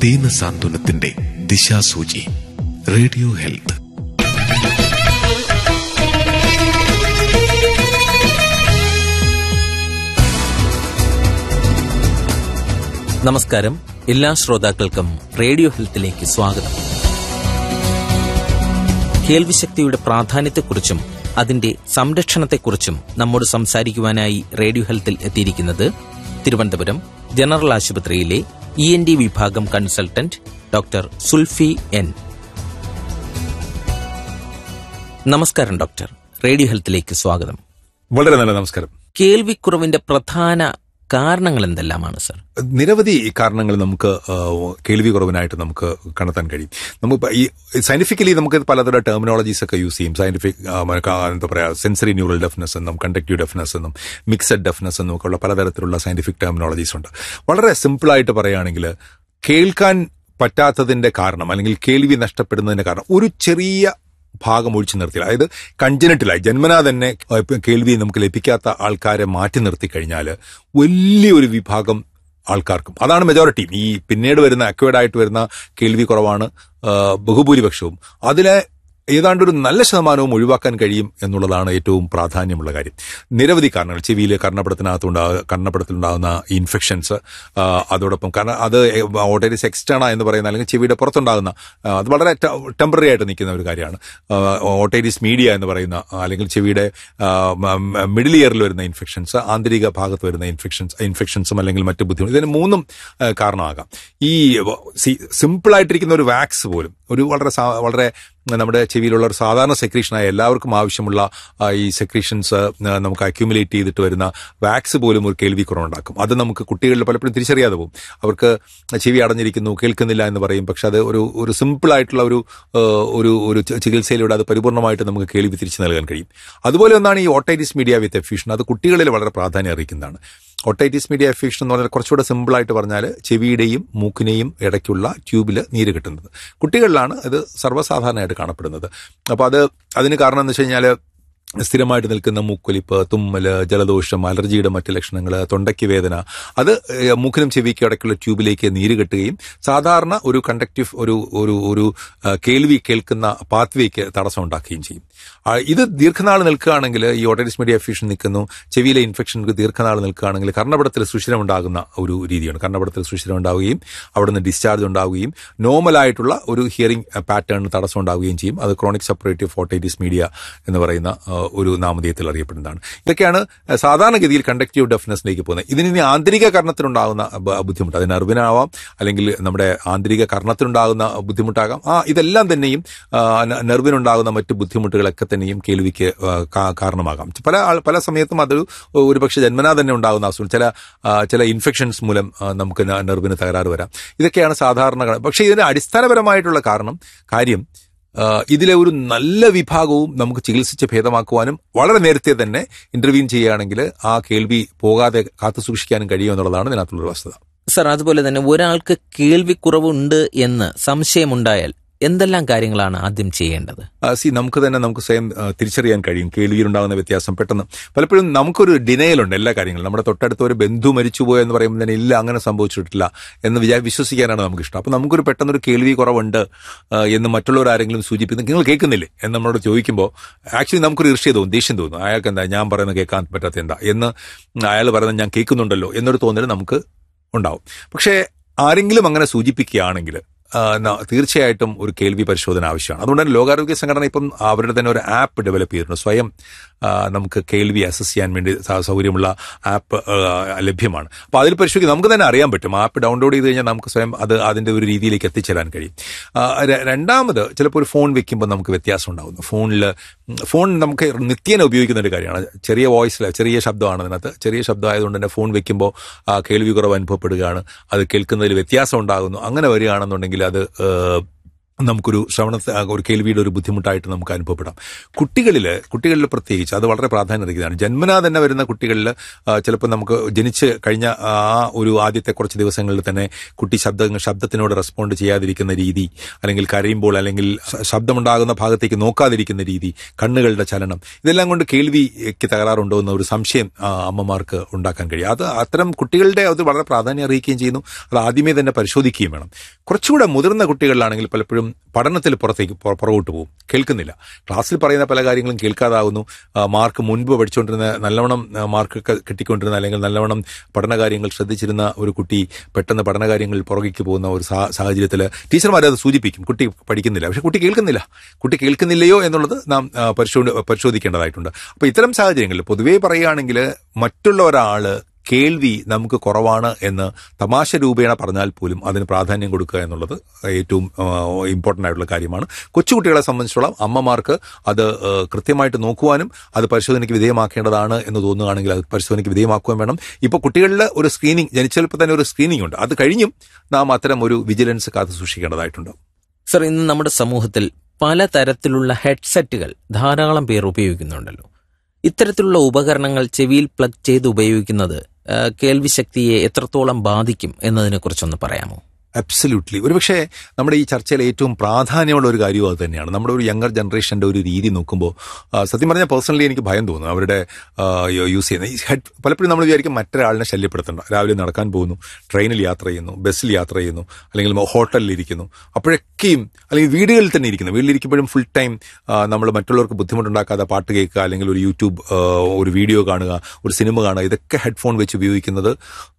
ദീനസാന്ത്വനത്തിന്റെ ദിശാസൂചി radio health നമസ്കാരം എല്ലാ ശ്രോതാക്കൾക്കും റേഡിയോ ഹെൽത്തിലേക്ക് സ്വാഗതം കേൾവിശക്തിയുടെ പ്രാധാന്യത്തെക്കുറിച്ചും അതിന്റെ സംരക്ഷണത്തെക്കുറിച്ചും നമ്മോട് സംസാരിക്കുവാനായി റേഡിയോ ഹെൽത്തിൽ എത്തിയിരിക്കുന്നത് തിരുവനന്തപുരം ജനറൽ ആശുപത്രിയിലെ ഇ എൻ ഡി വിഭാഗം കൺസൾട്ടന്റ് ഡോക്ടർ സുൽഫി എൻ നമസ്കാരം ഡോക്ടർ റേഡിയോ ഹെൽത്തിലേക്ക് സ്വാഗതം വളരെ നല്ല നമസ്കാരം കേൾവിക്കുറവിന്റെ പ്രധാന കാരണങ്ങൾ എന്തെല്ലാമാണ് സർ നിരവധി കാരണങ്ങൾ നമുക്ക് ആ, കേൾവി കുറവിനായിട്ട് നമുക്ക് കണ്ടെത്താൻ കഴിയും നമുക്ക് ഈ സയന്റിഫിക്കലി നമുക്ക് പലതരം ടെർമിനോളജീസ് ഒക്കെ യൂസ് ചെയ്യും സയന്റിഫിക് എന്താ പറയുക സെൻസറി ന്യൂറൽ ഡെഫ്നെസ് എന്നും കണ്ടക്റ്റീവ് ഡെഫ്നെസ് എന്നും മിക്സഡ് ഡെഫ്നെസ് എന്നും ഒക്കെ ഉള്ള പലതരത്തിലുള്ള സയന്റിഫിക് ടെർമിനോളജീസ് ഉണ്ട് വളരെ സിമ്പിളായിട്ട് പറയുകയാണെങ്കിൽ കേൾക്കാൻ പറ്റാത്തതിന്റെ കാരണം അല്ലെങ്കിൽ കേൾവി നഷ്ടപ്പെടുന്നതിന്റെ കാരണം ഒരു ചെറിയ ഭാഗം ഒഴിച്ചു നിർത്തില്ല അതായത് കൺജനറ്റിലായി ജന്മനാ തന്നെ ഏഹ്, ഇപ്പം കേൾവി നമുക്ക് ലഭിക്കാത്ത ആൾക്കാരെ മാറ്റി നിർത്തി കഴിഞ്ഞാൽ വലിയൊരു വിഭാഗം ആൾക്കാർക്കും അതാണ് മെജോറിറ്റി ഈ പിന്നീട് വരുന്ന അക്വേർഡ് ആയിട്ട് വരുന്ന കേൾവി കുറവാണ് ആ, ബഹുഭൂരിപക്ഷവും അതിലെ ഏതാണ്ട് ഒരു നല്ല ശതമാനവും ഒഴിവാക്കാൻ കഴിയും എന്നുള്ളതാണ് ഏറ്റവും പ്രാധാന്യമുള്ള കാര്യം നിരവധി കാരണങ്ങൾ ചെവിയിൽ കർണപ്പടത്തിനകത്തുണ്ടാകുന്ന കർണപ്പടത്തിലുണ്ടാകുന്ന ഇൻഫെക്ഷൻസ് അതോടൊപ്പം കാരണം അത് ഓട്ടേരിസ് എക്സ്റ്റേണ എന്ന് പറയുന്ന അല്ലെങ്കിൽ ചെവിയുടെ പുറത്തുണ്ടാകുന്ന ആ, അത് വളരെ ടെമ്പററി ആയിട്ട് നിൽക്കുന്ന ഒരു കാര്യമാണ് ഓട്ടേരിസ് മീഡിയ എന്ന് പറയുന്ന ആ, അല്ലെങ്കിൽ ചെവിയുടെ മിഡിൽ ഇയറിൽ വരുന്ന ഇൻഫെക്ഷൻസ് ആന്തരിക ഭാഗത്ത് വരുന്ന ഇൻഫെക്ഷൻസ് ഇൻഫെക്ഷൻസും അല്ലെങ്കിൽ മറ്റു ബുദ്ധിമുട്ട് ഇതിന് മൂന്നും ആ, കാരണമാകാം ഈ സിമ്പിൾ ആയിട്ടിരിക്കുന്ന ഒരു വാക്സ് പോലും ഒരു വളരെ സാ- വളരെ നമ്മുടെ ചെവിയിലുള്ള ഒരു സാധാരണ സെക്രീഷനായ എല്ലാവർക്കും ആവശ്യമുള്ള ആ, ഈ സെക്രീഷൻസ് നമുക്ക് അക്യുമുലേറ്റ് ചെയ്തിട്ട് വരുന്ന വാക്സ് പോലും ഒരു കേൾവി കുറവുണ്ടാക്കും അത് നമുക്ക് കുട്ടികളിൽ പലപ്പോഴും തിരിച്ചറിയാതെ പോകും അവർക്ക് ചെവി അടഞ്ഞിരിക്കുന്നു കേൾക്കുന്നില്ല എന്ന് പറയും പക്ഷെ അത് ഒരു ഒരു സിമ്പിൾ ആയിട്ടുള്ള ഒരു ആ, ഒരു ഒരു ചി- ചികിത്സയിലൂടെ അത് പരിപൂർണമായിട്ട് നമുക്ക് കേൾവി തിരിച്ചു നൽകാൻ കഴിയും അതുപോലെ ഒന്നാണ് ഈ ഓട്ടൈറ്റിസ് മീഡിയ വിത്ത് എഫ്യൂഷൻ അത് കുട്ടികളിൽ വളരെ പ്രാധാന്യം അറിയിക്കുന്നതാണ് ഒട്ടൈറ്റിസ് മീഡിയ എഫ്യൂഷൻ എന്ന് പറഞ്ഞാൽ കുറച്ചുകൂടെ സിമ്പിളായിട്ട് പറഞ്ഞാൽ ചെവിയുടെയും മൂക്കിനെയും ഇടയ്ക്കുള്ള ട്യൂബിൽ നീര് കിട്ടുന്നത് കുട്ടികളിലാണ് ഇത് സർവ്വസാധാരണയായിട്ട് കാണപ്പെടുന്നത് അപ്പോൾ അത് അതിന് കാരണം എന്ന് വെച്ച് കഴിഞ്ഞാൽ സ്ഥിരമായിട്ട് നിൽക്കുന്ന മൂക്കൊലിപ്പ് തുമ്മല് ജലദോഷം അലർജിയുടെ മറ്റ് ലക്ഷണങ്ങൾ തൊണ്ടയ്ക്ക് വേദന അത് ഏഹ്, മൂക്കിനും ചെവിക്കും ഇടയ്ക്കുള്ള ട്യൂബിലേക്ക് നീര് കെട്ടുകയും സാധാരണ ഒരു കണ്ടക്റ്റീവ് ഒരു ഒരു ഒരു ആ, കേൾവി കേൾക്കുന്ന പാത്വേക്ക് തടസ്സം ഉണ്ടാക്കുകയും ചെയ്യും ആ, ഇത് ദീർഘനാൾ നിൽക്കുകയാണെങ്കിൽ ഈ ഓട്ടൈറ്റിസ് മീഡിയ എഫ്യൂഷൻ നിൽക്കുന്നു ചെവിയിലെ ഇൻഫെക്ഷൻ ദീർഘനാൾ നിൽക്കുകയാണെങ്കിൽ കർണപടത്തിൽ സുഷിരം ഉണ്ടാകുന്ന ഒരു രീതിയാണ് കർണപടത്തിൽ സുഷിരം ഉണ്ടാവുകയും അവിടെ നിന്ന് ഡിസ്ചാർജ് ഉണ്ടാവുകയും നോർമലായിട്ടുള്ള ഒരു ഹിയറിംഗ് പാറ്റേണിന് തടസ്സം ഉണ്ടാവുകയും ചെയ്യും അത് ക്രോണിക് സെപ്പറേറ്റീവ് ഓട്ടൈറ്റിസ് മീഡിയ എന്ന് പറയുന്ന ആ, ഒരു നാമധേയത്തിൽ അറിയപ്പെടുന്നതാണ് ഇതൊക്കെയാണ് ആ, സാധാരണഗതിയിൽ കണ്ടക്റ്റീവ് ഡെഫ്നെസ്സിലേക്ക് പോകുന്നത് ഇതിന് ഇനി ആന്തരിക കർണത്തിനുണ്ടാകുന്ന ബ- ബുദ്ധിമുട്ട് അത് നെർവിനാവാം അല്ലെങ്കിൽ നമ്മുടെ ആന്തരിക കർണത്തിനുണ്ടാകുന്ന ബുദ്ധിമുട്ടാകാം ആ ഇതെല്ലാം തന്നെയും ആ, ന- നെർവിനുണ്ടാകുന്ന മറ്റ് ബുദ്ധിമുട്ടുകളൊക്കെ തന്നെയും കേൾവിക്ക് ആ, കാ- കാരണമാകാം പല ആൾ- പല സമയത്തും അതൊരു ഒരുപക്ഷെ ജന്മനാ തന്നെ ഉണ്ടാകുന്ന അസുഖം ചില ആ, ചില ഇൻഫെക്ഷൻസ് മൂലം ആ, നമുക്ക് ന- നെർവിന് തകരാറ് വരാം ഇതൊക്കെയാണ് സാധാരണ ക- പക്ഷേ ഇതിന് അടിസ്ഥാനപരമായിട്ടുള്ള കാരണം കാര്യം ആ, ഇതിലെ ഒരു നല്ല വിഭാഗവും നമുക്ക് ചികിത്സിച്ച് ഭേദമാക്കുവാനും വളരെ നേരത്തെ തന്നെ ഇന്റർവ്യൂ ചെയ്യുകയാണെങ്കിൽ ആ കേൾവി പോകാതെ കാത്തു സൂക്ഷിക്കാനും കഴിയുമെന്നുള്ളതാണ് ഇതിനകത്തുള്ള വസ്തുത സർ അതുപോലെ തന്നെ ഒരാൾക്ക് കേൾവിക്കുറവുണ്ട് എന്ന് സംശയമുണ്ടായാൽ എന്തെല്ലാം കാര്യങ്ങളാണ് ആദ്യം ചെയ്യേണ്ടത് സി നമുക്ക് തന്നെ നമുക്ക് സ്വയം ആ, തിരിച്ചറിയാൻ കഴിയും കേൾവിയിലുണ്ടാകുന്ന വ്യത്യാസം പെട്ടെന്ന് പലപ്പോഴും നമുക്കൊരു ഡിനയലുണ്ട് എല്ലാ കാര്യങ്ങളും നമ്മുടെ തൊട്ടടുത്ത ഒരു ബന്ധു മരിച്ചുപോയോ എന്ന് പറയുമ്പോൾ തന്നെ ഇല്ല അങ്ങനെ സംഭവിച്ചിട്ടില്ല എന്ന് വിചാ വിശ്വസിക്കാനാണ് നമുക്ക് ഇഷ്ടം അപ്പം നമുക്കൊരു പെട്ടെന്നൊരു കേൾവി കുറവുണ്ട് ആ, എന്ന് മറ്റുള്ളവർ ആരെങ്കിലും സൂചിപ്പിക്കുന്നു നിങ്ങൾ കേൾക്കുന്നില്ലേ എന്ന് നമ്മളോട് ചോദിക്കുമ്പോൾ ആക്ച്വലി നമുക്കൊരു ഈർഷ്യ തോന്നും ദേഷ്യം തോന്നും അയാൾക്ക് എന്താ ഞാൻ പറയുന്നത് കേൾക്കാൻ പറ്റാത്ത എന്താ എന്ന് അയാൾ പറയുന്നത് ഞാൻ കേൾക്കുന്നുണ്ടല്ലോ എന്നൊരു തോന്നൽ നമുക്ക് ഉണ്ടാവും പക്ഷേ ആരെങ്കിലും അങ്ങനെ സൂചിപ്പിക്കുകയാണെങ്കിൽ ആ, ന- തീർച്ചയായിട്ടും ഒരു കേൾവി പരിശോധന ആവശ്യമാണ് അതുകൊണ്ട് തന്നെ ലോകാരോഗ്യ സംഘടന ഇപ്പം അവരുടെ തന്നെ ഒരു ആപ്പ് ഡെവലപ്പ് ചെയ്തിട്ടുണ്ട് സ്വയം ആ, നമുക്ക് കേൾവി അസസ് ചെയ്യാൻ വേണ്ടി സ- സൗകര്യമുള്ള ആപ്പ് ലഭ്യമാണ് അപ്പോൾ അതിൽ പരിശോധിക്കുക നമുക്ക് തന്നെ അറിയാൻ പറ്റും ആപ്പ് ഡൗൺലോഡ് ചെയ്ത് കഴിഞ്ഞാൽ നമുക്ക് സ്വയം അത് അതിന്റെ ഒരു രീതിയിലേക്ക് എത്തിച്ചേരാൻ കഴിയും ആ, ര- രണ്ടാമത് ചിലപ്പോൾ ഒരു ഫോൺ വെക്കുമ്പോൾ നമുക്ക് വ്യത്യാസം ഉണ്ടാകുന്നു ഫോണിൽ ഫോൺ നമുക്ക് നിത്യേന ഉപയോഗിക്കുന്ന ഒരു കാര്യമാണ് ചെറിയ വോയിസിൽ ചെറിയ ശബ്ദമാണ് അതിനകത്ത് ചെറിയ ശബ്ദം ആയതുകൊണ്ട് തന്നെ ഫോൺ വെക്കുമ്പോൾ ആ, കേൾവി കുറവ് അനുഭവപ്പെടുകയാണ് അത് കേൾക്കുന്നതിൽ വ്യത്യാസം ഉണ്ടാകുന്നു അങ്ങനെ വരികയാണെന്നുണ്ടെങ്കിൽ അത് ഏഹ്, നമുക്കൊരു ശ്രവണ ഒരു കേൾവിയുടെ ഒരു ബുദ്ധിമുട്ടായിട്ട് നമുക്ക് അനുഭവപ്പെടാം കുട്ടികളിൽ കുട്ടികളിൽ പ്രത്യേകിച്ച് അത് വളരെ പ്രാധാന്യം അറിയിക്കുന്നതാണ് ജന്മനാ തന്നെ വരുന്ന കുട്ടികളിൽ ചിലപ്പോൾ നമുക്ക് ജനിച്ച് കഴിഞ്ഞ ആ ഒരു ആദ്യത്തെ കുറച്ച് ദിവസങ്ങളിൽ തന്നെ കുട്ടി ശബ്ദ ശബ്ദത്തിനോട് റെസ്പോണ്ട് ചെയ്യാതിരിക്കുന്ന രീതി അല്ലെങ്കിൽ കരയുമ്പോൾ അല്ലെങ്കിൽ ശ- ശബ്ദമുണ്ടാകുന്ന ഭാഗത്തേക്ക് നോക്കാതിരിക്കുന്ന രീതി കണ്ണുകളുടെ ചലനം ഇതെല്ലാം കൊണ്ട് കേൾവിക്ക് തകരാറുണ്ടോ എന്ന ഒരു സംശയം ആ, അമ്മമാർക്ക് ഉണ്ടാക്കാൻ കഴിയും അത് അത്തരം കുട്ടികളുടെ അത് വളരെ പ്രാധാന്യം അറിയിക്കുകയും ചെയ്യുന്നു അത് ആദ്യമേ തന്നെ പരിശോധിക്കുകയും വേണം കുറച്ചുകൂടെ മുതിർന്ന കുട്ടികളിലാണെങ്കിൽ പലപ്പോഴും പഠനത്തിൽ പുറത്തേക്ക് പുറ- പുറകോട്ട് പോകും കേൾക്കുന്നില്ല ക്ലാസ്സിൽ പറയുന്ന പല കാര്യങ്ങളും കേൾക്കാതാവുന്നു ആ, മാർക്ക് മുൻപ് പഠിച്ചുകൊണ്ടിരുന്ന നല്ലവണ്ണം ആ, മാർക്ക് ഒക്കെ കിട്ടിക്കൊണ്ടിരുന്ന അല്ലെങ്കിൽ നല്ലവണ്ണം പഠനകാര്യങ്ങൾ ശ്രദ്ധിച്ചിരുന്ന ഒരു കുട്ടി പെട്ടെന്ന് പഠനകാര്യങ്ങളിൽ പുറകേക്ക് പോകുന്ന ഒരു സാ- സാഹചര്യത്തിൽ ടീച്ചർമാർ അത് സൂചിപ്പിക്കും കുട്ടി പഠിക്കുന്നില്ല പക്ഷെ കുട്ടി കേൾക്കുന്നില്ല കുട്ടി കേൾക്കുന്നില്ലയോ എന്നുള്ളത് നാം ആ, പരിശോധി പരിശോധിക്കേണ്ടതായിട്ടുണ്ട് അപ്പോൾ ഇത്തരം സാഹചര്യങ്ങളിൽ പൊതുവേ പറയുകയാണെങ്കിൽ മറ്റുള്ള ഒരാള് കേൾവി നമുക്ക് കുറവാണ് എന്ന് തമാശ രൂപേണ പറഞ്ഞാൽ പോലും അതിന് പ്രാധാന്യം കൊടുക്കുക എന്നുള്ളത് ഏറ്റവും ഇമ്പോർട്ടൻ്റ് ആയിട്ടുള്ള കാര്യമാണ് കൊച്ചുകുട്ടികളെ സംബന്ധിച്ചോളം അമ്മമാർക്ക് അത് ആ, കൃത്യമായിട്ട് നോക്കുവാനും അത് പരിശോധനയ്ക്ക് വിധേയമാക്കേണ്ടതാണ് എന്ന് തോന്നുകയാണെങ്കിൽ അത് പരിശോധനയ്ക്ക് വിധേയമാക്കുകയും വേണം ഇപ്പോൾ കുട്ടികളിൽ ഒരു സ്ക്രീനിങ് ജനിച്ചപ്പോൾ തന്നെ ഒരു സ്ക്രീനിങ് ഉണ്ട് അത് കഴിഞ്ഞും നാം അത്തരം ഒരു വിജിലൻസ് കാത്തു സൂക്ഷിക്കേണ്ടതായിട്ടുണ്ട് സർ ഇന്ന് നമ്മുടെ സമൂഹത്തിൽ പലതരത്തിലുള്ള ഹെഡ്സെറ്റുകൾ ധാരാളം പേർ ഉപയോഗിക്കുന്നുണ്ടല്ലോ ഇത്തരത്തിലുള്ള ഉപകരണങ്ങൾ ചെവിയിൽ പ്ലഗ് ചെയ്ത് ഉപയോഗിക്കുന്നത് ആ, കേൾവിശക്തിയെ എത്രത്തോളം ബാധിക്കും എന്നതിനെക്കുറിച്ചൊന്ന് പറയാമോ അബ്സല്യൂട്ട്ലി ഒരുപക്ഷെ നമ്മുടെ ഈ ചർച്ചയിൽ ഏറ്റവും പ്രാധാന്യമുള്ള ഒരു കാര്യവും അത് തന്നെയാണ് നമ്മുടെ ഒരു യങ്ങർ ജനറേഷന്റെ ഒരു രീതി നോക്കുമ്പോൾ ആ, സത്യം പറഞ്ഞാൽ പേഴ്സണലി എനിക്ക് ഭയം തോന്നുന്നു അവരുടെ യൂസ് ചെയ്യുന്ന ഈ ഹെഡ് പലപ്പോഴും നമ്മൾ വിചാരിക്കും മറ്റൊരാളിനെ ശല്യപ്പെടുത്തണ്ട രാവിലെ നടക്കാൻ പോകുന്നു ട്രെയിനിൽ യാത്ര ചെയ്യുന്നു ബസ്സിൽ യാത്ര ചെയ്യുന്നു അല്ലെങ്കിൽ ഹോട്ടലിൽ ഇരിക്കുന്നു അപ്പോഴൊക്കെയും അല്ലെങ്കിൽ വീടുകളിൽ തന്നെ ഇരിക്കുന്നു വീട്ടിലിരിക്കുമ്പോഴും ഫുൾ ടൈം നമ്മൾ മറ്റുള്ളവർക്ക് ബുദ്ധിമുട്ടുണ്ടാക്കാതെ പാട്ട് കേൾക്കുക അല്ലെങ്കിൽ ഒരു യൂട്യൂബ് ആ, ഒരു വീഡിയോ കാണുക ഒരു സിനിമ കാണുക ഇതൊക്കെ ഹെഡ്ഫോൺ വെച്ച് ഉപയോഗിക്കുന്നത്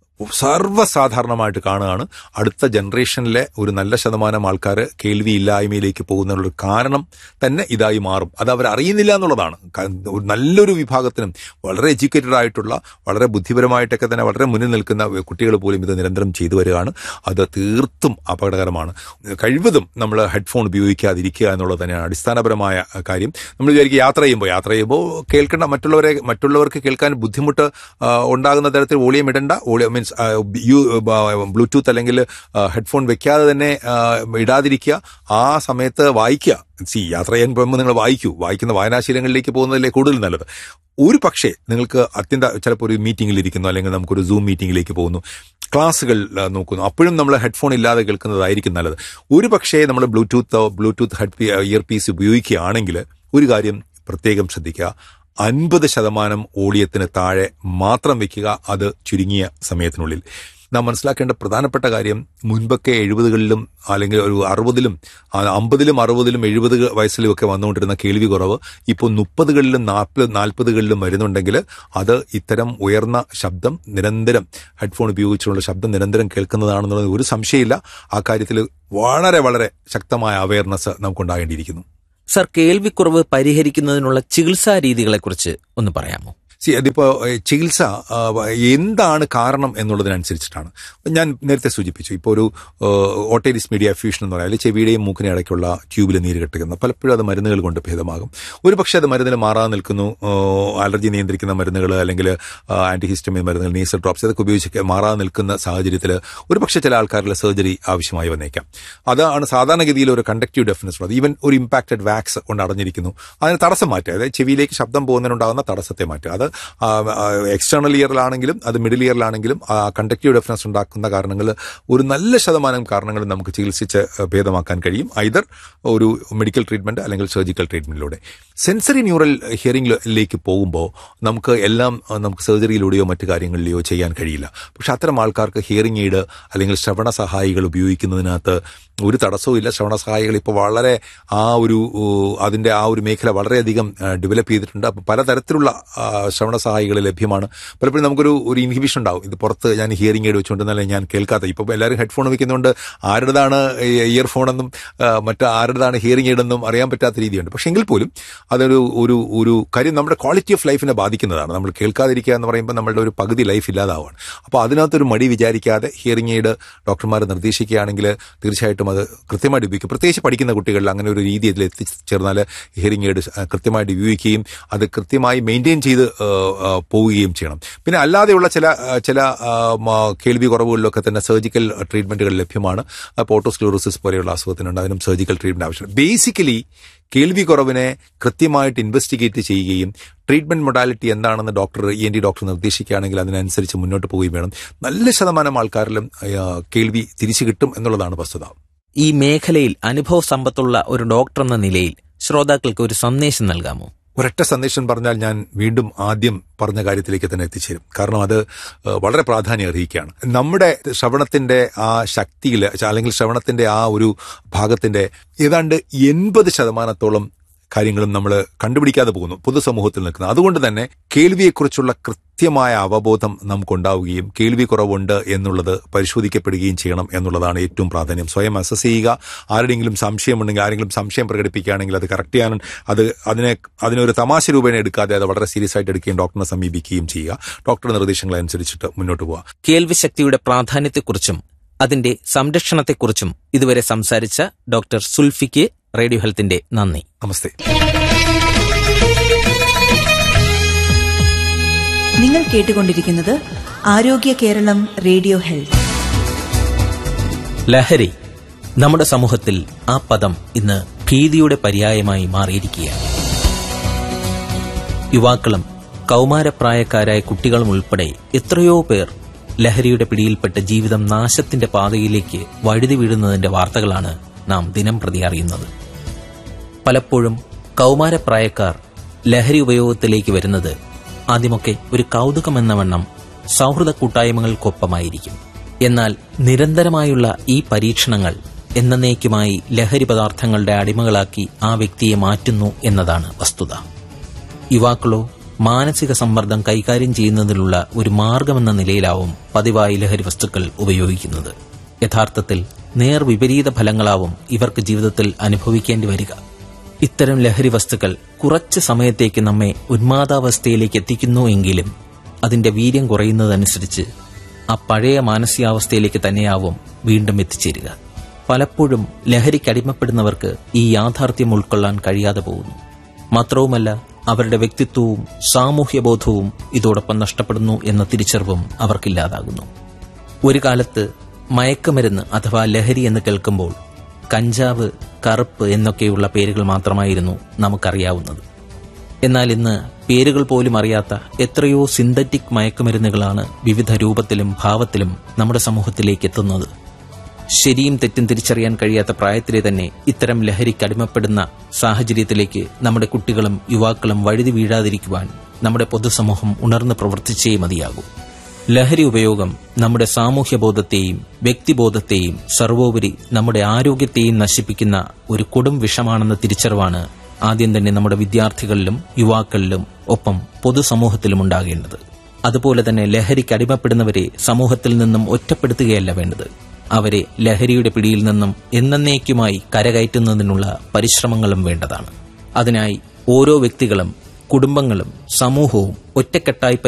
സർവ്വസാധാരണമായിട്ട് കാണുകയാണ് അടുത്ത ജനറേഷനിലെ ഒരു നല്ല ശതമാനം ആൾക്കാർ കേൾവിയില്ലായ്മയിലേക്ക് പോകുന്നതിനുള്ള കാരണം തന്നെ ഇതായി മാറും അത് അവർ അറിയുന്നില്ല എന്നുള്ളതാണ് ക- ഒരു നല്ലൊരു വിഭാഗത്തിനും വളരെ എഡ്യൂക്കേറ്റഡ് ആയിട്ടുള്ള വളരെ ബുദ്ധിപരമായിട്ടൊക്കെ തന്നെ വളരെ മുന്നിൽ നിൽക്കുന്ന കുട്ടികൾ പോലും ഇത് നിരന്തരം ചെയ്തു വരികയാണ് അത് തീർത്തും അപകടകരമാണ് കഴിവതും നമ്മൾ ഹെഡ്ഫോൺ ഉപയോഗിക്കാതിരിക്കുക എന്നുള്ളത് തന്നെയാണ് അടിസ്ഥാനപരമായ കാര്യം നമ്മൾ വിചാരിക്കും യാത്ര ചെയ്യുമ്പോൾ യാത്ര ചെയ്യുമ്പോൾ കേൾക്കേണ്ട മറ്റുള്ളവരെ മറ്റുള്ളവർക്ക് കേൾക്കാൻ ബുദ്ധിമുട്ട് ആ, ഉണ്ടാകുന്ന തരത്തിൽ വോളിയം ഇടണ്ട വോളിയം മീൻസ് ബ്ലൂടൂത്ത് അല്ലെങ്കിൽ ഹെഡ്ഫോൺ വെക്കാതെ തന്നെ ആ, ഇടാതിരിക്കുക ആ സമയത്ത് വായിക്കുക സി യാത്ര ചെയ്യാൻ പോകുമ്പോൾ നിങ്ങൾ വായിക്കൂ വായിക്കുന്ന വായനാശീലങ്ങളിലേക്ക് പോകുന്നതല്ലേ കൂടുതൽ നല്ലത് ഒരു പക്ഷേ നിങ്ങൾക്ക് അത്യന്ത ചിലപ്പോൾ ഒരു മീറ്റിംഗിൽ ഇരിക്കുന്നു അല്ലെങ്കിൽ നമുക്കൊരു സൂം മീറ്റിംഗിലേക്ക് പോകുന്നു ക്ലാസ്സുകൾ ആ, നോക്കുന്നു അപ്പോഴും നമ്മൾ ഹെഡ്ഫോൺ ഇല്ലാതെ കേൾക്കുന്നതായിരിക്കും നല്ലത് ഒരു പക്ഷേ നമ്മൾ ബ്ലൂടൂത്തോ ബ്ലൂടൂത്ത് ഹെഡ് ഇയർ പീസ് ഉപയോഗിക്കുകയാണെങ്കിൽ ഒരു കാര്യം പ്രത്യേകം ശ്രദ്ധിക്കുക അൻപത് ശതമാനം ഓളിയത്തിന് താഴെ മാത്രം വെക്കുക അത് ചുരുങ്ങിയ സമയത്തിനുള്ളിൽ നാം മനസ്സിലാക്കേണ്ട പ്രധാനപ്പെട്ട കാര്യം മുൻപൊക്കെ എഴുപതുകളിലും അല്ലെങ്കിൽ ഒരു അറുപതിലും ആ, അമ്പതിലും അറുപതിലും എഴുപത് വയസ്സിലും ഒക്കെ വന്നുകൊണ്ടിരുന്ന കേൾവി കുറവ് ഇപ്പോൾ മുപ്പതുകളിലും നാൽപ്പത് നാൽപ്പതുകളിലും വരുന്നുണ്ടെങ്കിൽ അത് ഇത്തരം ഉയർന്ന ശബ്ദം നിരന്തരം ഹെഡ്ഫോൺ ഉപയോഗിച്ചുള്ള ശബ്ദം നിരന്തരം കേൾക്കുന്നതാണെന്നുള്ളത് ഒരു സംശയമില്ല ആ കാര്യത്തിൽ വളരെ വളരെ ശക്തമായ അവയർനെസ് നമുക്കുണ്ടാകേണ്ടിയിരിക്കുന്നു സർ കേൾവിക്കുറവ് പരിഹരിക്കുന്നതിനുള്ള ചികിത്സാ രീതികളെക്കുറിച്ച് ഒന്ന് പറയാമോ സി അതിപ്പോ ഏ, ചികിത്സ ആ, എന്താണ് കാരണം എന്നുള്ളതിനനുസരിച്ചിട്ടാണ് ഞാൻ നേരത്തെ സൂചിപ്പിച്ചു ഇപ്പോൾ ഒരു ഓട്ടേരിസ് മീഡിയ ഫ്യൂഷൻ എന്ന് പറയാം ചെവിയുടെയും മൂക്കിനെ ഇടയ്ക്കുള്ള ട്യൂബിൽ നീര് കെട്ടുന്ന പലപ്പോഴും അത് മരുന്നുകൾ കൊണ്ട് ഭേദമാകും ഒരു പക്ഷേ അത് മരുന്നിൽ മാറാതെ നിൽക്കുന്നു ആ, അലർജി നിയന്ത്രിക്കുന്ന മരുന്നുകൾ അല്ലെങ്കിൽ ആന്റിഹിസ്റ്റമിൻ മരുന്നുകൾ നീസൽ ഡ്രോപ്സ് ഇതൊക്കെ ഉപയോഗിച്ച് മാറാതെ നിൽക്കുന്ന സാഹചര്യത്തിൽ ഒരു പക്ഷേ ചില ആൾക്കാരിൽ സർജറി ആവശ്യമായി വന്നേക്കാം അതാണ് സാധാരണഗതിയിൽ ഒരു കണ്ടക്റ്റീവ് ഡെഫിനസ് ഉള്ളത് ഈവൻ ഒരു ഇമ്പാക്റ്റഡ് വാക്സ് കൊണ്ട് അടഞ്ഞിരിക്കുന്നു അതിന് തടസ്സം മാറ്റുക അതായത് ചെവിയിലേക്ക് ശബ്ദം പോകുന്നതിനുണ്ടാകുന്ന തടസ്സത്തെ മാറ്റുക അത് എക്സ്റ്റേണൽ ഇയറിലാണെങ്കിലും അത് മിഡിൽ ഇയറിലാണെങ്കിലും ആ കണ്ടക്റ്റീവ് ഡെഫിനസ് ഉണ്ടാക്കുന്ന കാരണങ്ങൾ ഒരു നല്ല ശതമാനം കാരണങ്ങൾ നമുക്ക് ചികിത്സിച്ച് ഭേദമാക്കാൻ കഴിയും ഐദർ ഒരു മെഡിക്കൽ ട്രീറ്റ്മെന്റ് അല്ലെങ്കിൽ സർജിക്കൽ ട്രീറ്റ്മെന്റിലൂടെ സെൻസറി ന്യൂറൽ ഹിയറിംഗിലേക്ക് പോകുമ്പോൾ നമുക്ക് എല്ലാം ആ, നമുക്ക് സർജറിയിലൂടെയോ മറ്റു കാര്യങ്ങളിലെയോ ചെയ്യാൻ കഴിയില്ല പക്ഷെ അത്തരം ആൾക്കാർക്ക് ഹിയറിംഗ് എയ്ഡ് അല്ലെങ്കിൽ ശ്രവണ സഹായികൾ ഉപയോഗിക്കുന്നതിനകത്ത് ഒരു തടസ്സവും ഇല്ല ശ്രവണ സഹായികൾ ഇപ്പോൾ വളരെ ആ ഒരു ഊ, അതിന്റെ ആ ഒരു മേഖല വളരെയധികം ഡെവലപ്പ് ചെയ്തിട്ടുണ്ട് അപ്പോൾ പലതരത്തിലുള്ള ആ, ശ്രവണ സഹായികൾ ലഭ്യമാണ് പലപ്പോഴും നമുക്കൊരു ഒരു ഇൻഹിബിഷൻ ഉണ്ടാവും ഇത് പുറത്ത് ഞാൻ ഹിയറിംഗ് എയ്ഡ് വെച്ചുകൊണ്ടെന്നല്ല ഞാൻ കേൾക്കാത്ത ഇപ്പോൾ എല്ലാവരും ഹെഡ്ഫോൺ വെക്കുന്നതുകൊണ്ട് ആരുടേതാണ് ഇയർഫോൺ എന്നും മറ്റ് ആരുടേതാണ് ഹിയറിംഗ് എയ്ഡ് എന്നും അറിയാൻ പറ്റാത്ത രീതിയുണ്ട് പക്ഷേ എങ്കിൽ പോലും അതൊരു ഒരു ഒരു കാര്യം നമ്മുടെ ക്വാളിറ്റി ഓഫ് ലൈഫിനെ ബാധിക്കുന്നതാണ് നമ്മൾ കേൾക്കാതിരിക്കുക എന്ന് പറയുമ്പോൾ നമ്മളുടെ ഒരു പകുതി ലൈഫ് ഇല്ലാതാവുകയാണ് അപ്പോൾ അതിനകത്തൊരു മടി വിചാരിക്കാതെ ഹിയറിംഗ് എയ്ഡ് ഡോക്ടർമാർ നിർദ്ദേശിക്കുകയാണെങ്കിൽ തീർച്ചയായിട്ടും കുട്ടികളും അത് കൃത്യമായിട്ട് ഉപയോഗിക്കും പ്രത്യേകിച്ച് പഠിക്കുന്ന കുട്ടികളിൽ അങ്ങനെ ഒരു രീതി അതിൽ എത്തിച്ചേർന്നാൽ ഹിയറിംഗ് എയ്ഡ് കൃത്യമായിട്ട് ഉപയോഗിക്കുകയും അത് കൃത്യമായി മെയിൻറ്റെയിൻ ചെയ്ത് ആ, ആ, പോവുകയും ചെയ്യണം പിന്നെ അല്ലാതെയുള്ള ചില ആ, ചില ആ, മ, കേൾവി കുറവുകളിലൊക്കെ തന്നെ സർജിക്കൽ ട്രീറ്റ്മെന്റുകൾ ലഭ്യമാണ് പോട്ടോസ്ക്ലോറോസിസ് പോലെയുള്ള അസുഖത്തിനുണ്ട് അതിനും സർജിക്കൽ ട്രീറ്റ്മെന്റ് ആവശ്യമാണ് ബേസിക്കലി കേൾവി കുറവിനെ കൃത്യമായിട്ട് ഇൻവെസ്റ്റിഗേറ്റ് ചെയ്യുകയും ട്രീറ്റ്മെന്റ് മൊഡാലിറ്റി എന്താണെന്ന് doctor E N T doctor നിർദ്ദേശിക്കുകയാണെങ്കിൽ അതിനനുസരിച്ച് മുന്നോട്ട് പോവുകയും വേണം നല്ല ശതമാനം ആൾക്കാരിലും ആ, കേൾവി തിരിച്ചു കിട്ടും എന്നുള്ളതാണ് വസ്തുത ഈ മേഖലയിൽ അനുഭവ സമ്പത്തുള്ള ഒരു ഡോക്ടർ എന്ന നിലയിൽ ശ്രോതാക്കൾക്ക് ഒരു സന്ദേശം നൽകാമോ ഒരൊറ്റ സന്ദേശം പറഞ്ഞാൽ ഞാൻ വീണ്ടും ആദ്യം പറഞ്ഞ കാര്യത്തിലേക്ക് തന്നെ എത്തിച്ചേരും കാരണം അത് ഏഹ്, വളരെ പ്രാധാന്യം അർഹിക്കുകയാണ് നമ്മുടെ ശ്രവണത്തിന്റെ ആ ശക്തിയിൽ അല്ലെങ്കിൽ ശ്രവണത്തിന്റെ ആ ഒരു ഭാഗത്തിന്റെ ഏതാണ്ട് എൺപത് ശതമാനത്തോളം കാര്യങ്ങളും നമ്മൾ കണ്ടുപിടിക്കാതെ പോകുന്നു പൊതുസമൂഹത്തിൽ നിൽക്കുന്നത് അതുകൊണ്ട് തന്നെ കേൾവിയെക്കുറിച്ചുള്ള കൃത്യമായ അവബോധം നമുക്കുണ്ടാവുകയും കേൾവി കുറവുണ്ട് എന്നുള്ളത് പരിശോധിക്കപ്പെടുകയും ചെയ്യണം എന്നുള്ളതാണ് ഏറ്റവും പ്രാധാന്യം സ്വയം അസസ് ചെയ്യുക ആരുടെയെങ്കിലും സംശയമുണ്ടെങ്കിൽ ആരെങ്കിലും സംശയം പ്രകടിപ്പിക്കുകയാണെങ്കിൽ അത് കറക്റ്റ് ചെയ്യാനും അത് അതിനെ അതിനൊരു തമാശ രൂപേണ എടുക്കാതെ അത് വളരെ സീരിയസ് ആയിട്ട് എടുക്കുകയും ഡോക്ടറിനെ സമീപിക്കുകയും ചെയ്യുക ഡോക്ടറുടെ നിർദ്ദേശങ്ങൾ അനുസരിച്ചിട്ട് മുന്നോട്ട് പോവുക കേൾവിശക്തിയുടെ പ്രാധാന്യത്തെക്കുറിച്ചും അതിന്റെ സംരക്ഷണത്തെക്കുറിച്ചും ഇതുവരെ സംസാരിച്ച ഡോക്ടർ സുൽഫിക്ക് റേഡിയോ ഹെൽത്തിന്റെ നന്ദി നമസ്തേ നിങ്ങൾ കേട്ടുകൊണ്ടിരിക്കുന്നത് ആരോഗ്യ കേരളം റേഡിയോ ഹെൽത്ത് ലഹരി നമ്മുടെ സമൂഹത്തിൽ ആ പദം ഇന്ന് ഭീതിയുടെ പര്യായമായി മാറിയിരിക്കുകയാണ് യുവാക്കളും കൗമാരപ്രായക്കാരായ കുട്ടികളും ഉൾപ്പെടെ എത്രയോ പേർ ലഹരിയുടെ പിടിയിൽപ്പെട്ട് ജീവിതം നാശത്തിന്റെ പാതയിലേക്ക് വഴുതി വീഴുന്നതിന്റെ വാർത്തകളാണ് നാം ദിനം പ്രതി അറിയുന്നത് പലപ്പോഴും കൗമാരപ്രായക്കാർ ലഹരി ഉപയോഗത്തിലേക്ക് വരുന്നത് ആദ്യമൊക്കെ ഒരു കൗതുകമെന്ന വണ്ണം സൗഹൃദ കൂട്ടായ്മകൾക്കൊപ്പമായിരിക്കും എന്നാൽ നിരന്തരമായുള്ള ഈ പരീക്ഷണങ്ങൾ എന്നേക്കുമായി ലഹരി പദാർത്ഥങ്ങളുടെ അടിമകളാക്കി ആ വ്യക്തിയെ മാറ്റുന്നു എന്നതാണ് വസ്തുത യുവാക്കളോ മാനസിക സമ്മർദ്ദം കൈകാര്യം ചെയ്യുന്നതിനുള്ള ഒരു മാർഗമെന്ന നിലയിലാവും പതിവായി ലഹരി വസ്തുക്കൾ ഉപയോഗിക്കുന്നത് യഥാർത്ഥത്തിൽ നേർ വിപരീത ഫലങ്ങളാവും ഇവർക്ക് ജീവിതത്തിൽ അനുഭവിക്കേണ്ടി വരിക ഇത്തരം ലഹരി വസ്തുക്കൾ കുറച്ച് സമയത്തേക്ക് നമ്മെ ഉന്മാദാവസ്ഥയിലേക്ക് എത്തിക്കുന്നു എങ്കിലും അതിന്റെ വീര്യം കുറയുന്നതനുസരിച്ച് ആ പഴയ മാനസികാവസ്ഥയിലേക്ക് തന്നെയാവും വീണ്ടും എത്തിച്ചേരുക പലപ്പോഴും ലഹരിക്കടിമപ്പെടുന്നവർക്ക് ഈ യാഥാർത്ഥ്യം ഉൾക്കൊള്ളാൻ കഴിയാതെ പോകുന്നു മാത്രവുമല്ല അവരുടെ വ്യക്തിത്വവും സാമൂഹ്യബോധവും ഇതോടൊപ്പം നഷ്ടപ്പെടുന്നു എന്ന തിരിച്ചറിവും അവർക്കില്ലാതാകുന്നു ഒരു കാലത്ത് മയക്കുമരുന്ന് അഥവാ ലഹരി എന്ന് കേൾക്കുമ്പോൾ കഞ്ചാവ് കറുപ്പ് എന്നൊക്കെയുള്ള പേരുകൾ മാത്രമായിരുന്നു നമുക്കറിയാവുന്നത് എന്നാൽ ഇന്ന് പേരുകൾ പോലും അറിയാത്ത എത്രയോ സിന്തറ്റിക് മയക്കുമരുന്നുകളാണ് വിവിധ രൂപത്തിലും ഭാവത്തിലും നമ്മുടെ സമൂഹത്തിലേക്ക് എത്തുന്നത് ശരിയും തെറ്റും തിരിച്ചറിയാൻ കഴിയാത്ത പ്രായത്തിലെ തന്നെ ഇത്തരം ലഹരിക്ക് അടിമപ്പെടുന്ന സാഹചര്യത്തിലേക്ക് നമ്മുടെ കുട്ടികളും യുവാക്കളും വഴുതി വീഴാതിരിക്കുവാൻ നമ്മുടെ പൊതുസമൂഹം ഉണർന്ന് പ്രവർത്തിച്ചേ മതിയാകൂ ലഹരി ഉപയോഗം നമ്മുടെ സാമൂഹ്യബോധത്തെയും വ്യക്തിബോധത്തെയും സർവോപരി നമ്മുടെ ആരോഗ്യത്തെയും നശിപ്പിക്കുന്ന ഒരു കൊടും വിഷമാണെന്ന തിരിച്ചറിവാണ് ആദ്യം തന്നെ നമ്മുടെ വിദ്യാർത്ഥികളിലും യുവാക്കളിലും ഒപ്പം പൊതുസമൂഹത്തിലും ഉണ്ടാകേണ്ടത് അതുപോലെ തന്നെ ലഹരിക്ക് അടിമപ്പെടുന്നവരെ സമൂഹത്തിൽ നിന്നും ഒറ്റപ്പെടുത്തുകയല്ല വേണ്ടത് അവരെ ലഹരിയുടെ പിടിയിൽ നിന്നും എന്നേക്കുമായി കരകയറ്റുന്നതിനുള്ള പരിശ്രമങ്ങളും വേണ്ടതാണ് അതിനായി ഓരോ വ്യക്തികളും കുടുംബങ്ങളും സമൂഹവും ഒറ്റക്കെട്ടായി